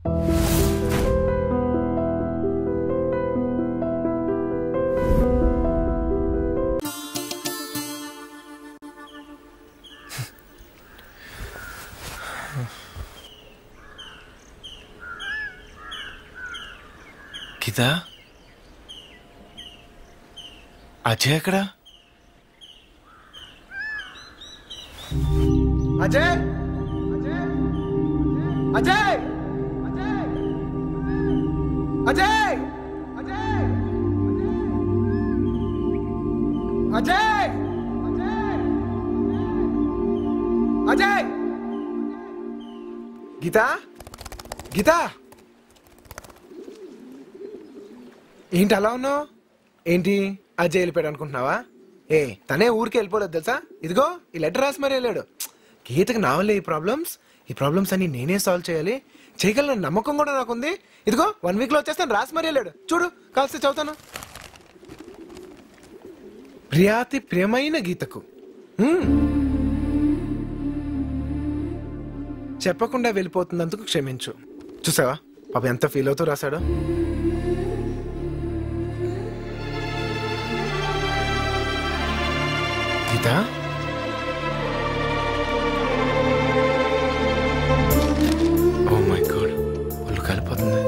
గీత అజయ్ ఎక్కడ అజయ్ అజయ్ అజయ్ అజయ్ అజయ్ గీత గీత ఏంటి అలా ఉన్నావు ఏంటి అజయ్ వెళ్ళిపోయాడు అనుకుంటున్నావా ఏ తనే ఊరికి వెళ్ళిపోలేదు తెలుసా ఇదిగో ఈ లెటర్ రాసి మరీ వెళ్ళాడు గీతకు నా వల్లే ఈ ప్రాబ్లమ్స్ ఈ ప్రాబ్లమ్స్ అన్ని నేనే సాల్వ్ చేయాలి చేయగలన నమ్మకం కూడా నాకుంది ఇదిగో వన్ వీక్ లో వచ్చేస్తాను రాసి మరీ వెళ్ళాడు చూడు కాల్సి చదువుతాను ప్రియాతి ప్రియమైన గీతకు హ్మ్. చెప్పకుండా వెళ్ళిపోతున్నందుకు క్షమించు చూసావా పాప ఎంత ఫీల్ అవుతూ రాశాడో గీత ఓ మై గాడ్ ఒళ్ళు కలిపోతుంది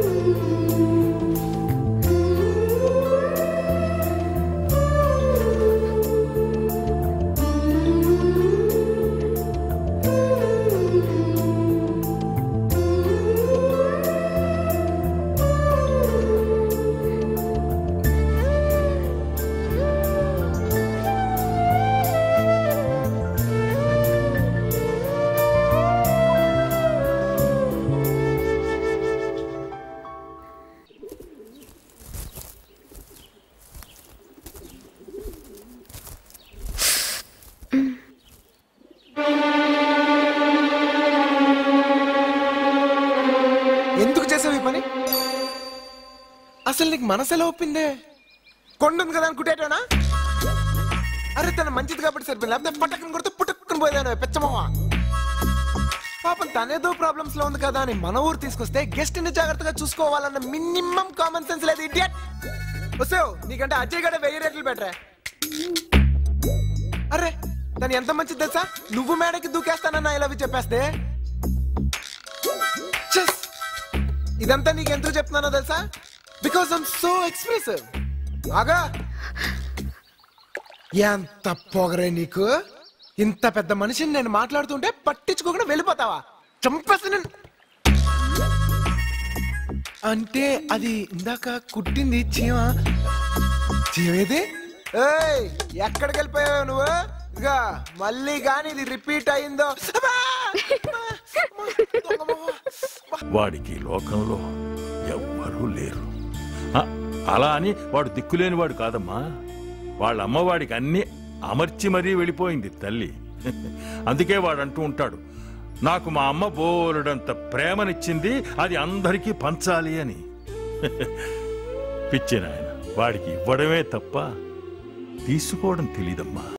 ఎందుకు చేసావు ఈ పని అసలు నీకు మనసు ఎలా ఒప్పిందే కొండ ఉంది కదా అనుకుంటేటోనా అరే తన మంచిది కాబట్టి సరిపోయింది లేకపోతే పట్టకని కొడితే పుట్టుకుని పోయేదాను పెచ్చమవ్వ పాపం తనేదో ప్రాబ్లమ్స్ లో ఉంది కదా అని మన ఊరు తీసుకొస్తే గెస్ట్ ని జాగ్రత్తగా చూసుకోవాలన్న మినిమం కామన్ సెన్స్ లేదు ఇడియట్ వస్తావు నీకంటే అజయ్ గడ వెయ్యి రేట్లు బెటరే అరే తను ఎంత మంచిది తెలుసా నువ్వు మేడకి దూకేస్తానన్న ఇలా చెప్పేస్తే చెస్ ఇదంతా నీకు ఎందుకు చెప్తున్నానో తెలుసా బికాస్ ఐమ్ సో ఎక్స్ప్రెసివ్ ఆగా ఎంత పొగరే నీకు ఇంత పెద్ద మనిషిని నేను మాట్లాడుతుంటే పట్టించుకోకుండా వెళ్ళిపోతావా చంపేసి నేను అంటే అది ఇందాక కుట్టింది చీమ చీమేది ఏయ్ ఎక్కడికి వెళ్ళిపోయావు నువ్వు ఇక మళ్ళీ గాని ఇది రిపీట్ అయిందో అబ్బా! వాడికి లోకంలో ఎవ్వరూ లేరు ఆ, అలా అని వాడు దిక్కులేని వాడు కాదమ్మా వాళ్ళ అమ్మవాడికి అన్ని అమర్చి మరీ వెళ్ళిపోయింది తల్లి అందుకే వాడు అంటూ ఉంటాడు నాకు మా అమ్మ బోలుడంత ప్రేమనిచ్చింది అది అందరికీ పంచాలి అని పిచ్చిన ఆయన వాడికి ఇవ్వడమే తప్ప తీసుకోవడం తెలీదమ్మా